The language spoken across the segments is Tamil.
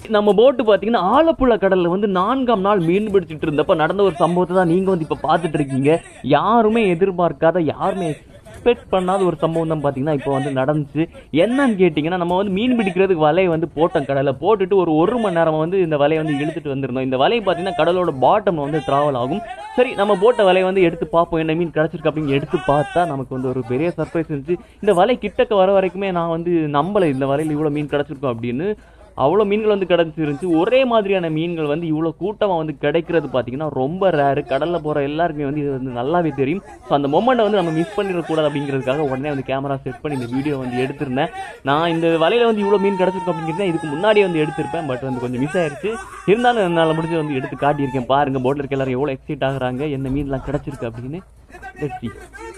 நம்ம போட்டு பார்த்தீங்கன்னா ஆலப்புழா கடல்ல வந்து நான்காம் நாள் மீன் பிடிச்சிட்டு இருந்தப்ப நடந்த ஒரு சம்பவத்தை தான் நீங்க வந்து இப்ப பார்த்துட்டு இருக்கீங்க யாருமே எதிர்பார்க்காத யாருமே எக்ஸ்பெக்ட் பண்ணாத ஒரு சம்பவம் தான் பார்த்தீங்கன்னா இப்போ வந்து நடந்துச்சு என்னன்னு கேட்டிங்கன்னா நம்ம வந்து மீன் பிடிக்கிறதுக்கு வலையை வந்து போட்டோம் கடலில் போட்டுட்டு ஒரு ஒரு மணி நேரம் வந்து இந்த வலையை வந்து இழுத்துட்டு வந்திருந்தோம் இந்த வலையை பார்த்தீங்கன்னா கடலோட பாட்டம் வந்து டிராவல் ஆகும் சரி நம்ம போட்ட வலையை வந்து எடுத்து பார்ப்போம் என்ன மீன் கிடச்சிருக்கு அப்படின்னு எடுத்து பார்த்தா நமக்கு வந்து ஒரு பெரிய சர்ப்ரைஸ் இருந்துச்சு இந்த வலை கிட்டக்க வர வரைக்குமே நான் வந்து நம்பலை இந்த வலையில் இவ்வளோ மீன் கிடச்சிருக்கும் அப்படின்னு அவ்வளோ மீன்கள் வந்து கிடச்சிருந்துச்சு ஒரே மாதிரியான மீன்கள் வந்து இவ்வளோ கூட்டமாக வந்து கிடைக்கிறது பார்த்தீங்கன்னா ரொம்ப ரேரு கடலில் போகிற எல்லாருக்குமே வந்து இது வந்து நல்லாவே தெரியும் ஸோ அந்த மொமெண்ட்டை வந்து நம்ம மிஸ் பண்ணிடக்கூடாது அப்படிங்கிறதுக்காக உடனே வந்து கேமரா செட் பண்ணி இந்த வீடியோ வந்து எடுத்திருந்தேன் நான் இந்த வலையில் வந்து இவ்வளோ மீன் கிடச்சிருக்கும் அப்படிங்கிறத இதுக்கு முன்னாடியே வந்து எடுத்திருப்பேன் பட் வந்து கொஞ்சம் மிஸ் ஆயிருச்சு இருந்தாலும் என்னால் முடிஞ்சு வந்து எடுத்து காட்டியிருக்கேன் பாருங்க போட்டில் இருக்க எல்லாரும் எவ்வளோ எக்ஸைட் ஆகுறாங்க என்ன மீன்லாம் கிடச்சிருக்கு அப்படின்னு Let's see.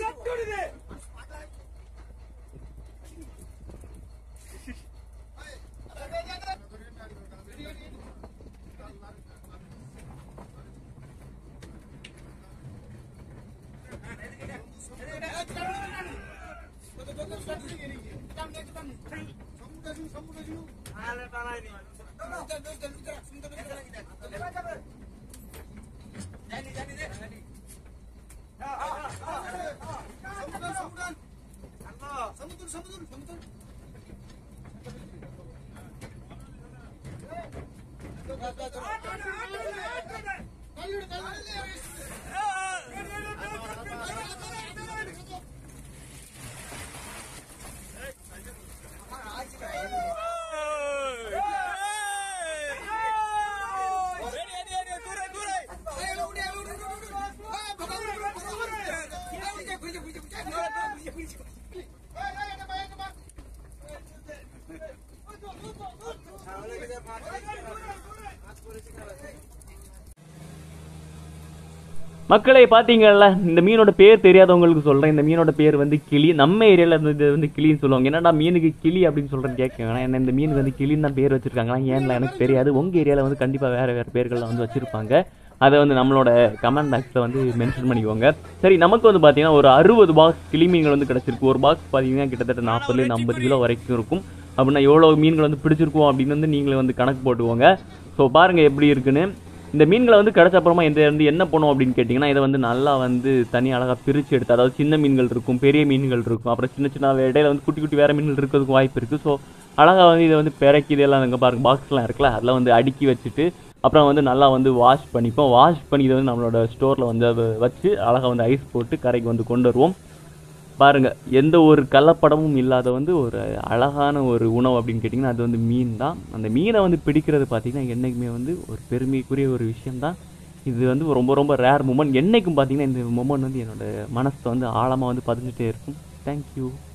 மக்களை பார்த்தீங்கல்ல இந்த மீனோட பேர் தெரியாதவங்களுக்கு சொல்கிறேன் இந்த மீனோட பேர் வந்து கிளி நம்ம ஏரியாவில் வந்து இது வந்து கிளின்னு சொல்லுவாங்க என்னடா மீனுக்கு கிளி அப்படின்னு சொல்கிறேன்னு கேட்குங்க என்ன இந்த மீனுக்கு வந்து கிளின்னு தான் பேர் வச்சிருக்காங்களா ஏன்ல எனக்கு தெரியாது உங்கள் ஏரியாவில் வந்து கண்டிப்பாக வேறு வேறு பேர்கள்லாம் வந்து வச்சுருப்பாங்க அதை வந்து நம்மளோட கமெண்ட் பாக்ஸில் வந்து மென்ஷன் பண்ணிக்கோங்க சரி நமக்கு வந்து பார்த்தீங்கன்னா ஒரு அறுபது பாக்ஸ் கிளி மீன்கள் வந்து கிடச்சிருக்கு ஒரு பாக்ஸ் பார்த்தீங்கன்னா கிட்டத்தட்ட நாற்பதுலேருந்து ஐம்பது கிலோ வரைக்கும் இருக்கும் அப்படின்னா எவ்வளோ மீன்கள் வந்து பிடிச்சிருக்கோம் அப்படின்னு வந்து நீங்களே வந்து கணக்கு போட்டுக்கோங்க ஸோ பாருங்கள் எப்படி இருக்குன்னு இந்த மீன்களை வந்து கிடைச்ச அப்புறமா இந்த வந்து என்ன பண்ணும் அப்படின்னு கேட்டிங்கன்னா இதை வந்து நல்லா வந்து தனி அழகாக பிரித்து எடுத்து அதாவது சின்ன மீன்கள் இருக்கும் பெரிய மீன்கள் இருக்கும் அப்புறம் சின்ன சின்ன இடையில வந்து குட்டி குட்டி வேறு மீன்கள் இருக்கிறதுக்கு வாய்ப்பு இருக்குது ஸோ அழகாக வந்து இதை வந்து பிறக்கி இதெல்லாம் இங்கே பாருங்க பாக்ஸ்லாம் இருக்குல்ல அதெல்லாம் வந்து அடுக்கி வச்சுட்டு அப்புறம் வந்து நல்லா வந்து வாஷ் பண்ணிப்போம் வாஷ் பண்ணி இதை வந்து நம்மளோட ஸ்டோரில் வந்து அதை வச்சு அழகாக வந்து ஐஸ் போட்டு கரைக்கு வந்து கொண்டு வருவோம் பாருங்க எந்த ஒரு கலப்படமும் இல்லாத வந்து ஒரு அழகான ஒரு உணவு அப்படின்னு கேட்டிங்கன்னா அது வந்து மீன் தான் அந்த மீனை வந்து பிடிக்கிறது பார்த்தீங்கன்னா என்றைக்குமே வந்து ஒரு பெருமைக்குரிய ஒரு விஷயம்தான் இது வந்து ரொம்ப ரொம்ப ரேர் மூமெண்ட் என்றைக்கும் பார்த்தீங்கன்னா இந்த மூமெண்ட் வந்து என்னோட மனசில் வந்து ஆழமாக வந்து பதிஞ்சுட்டே இருக்கும் தேங்க்யூ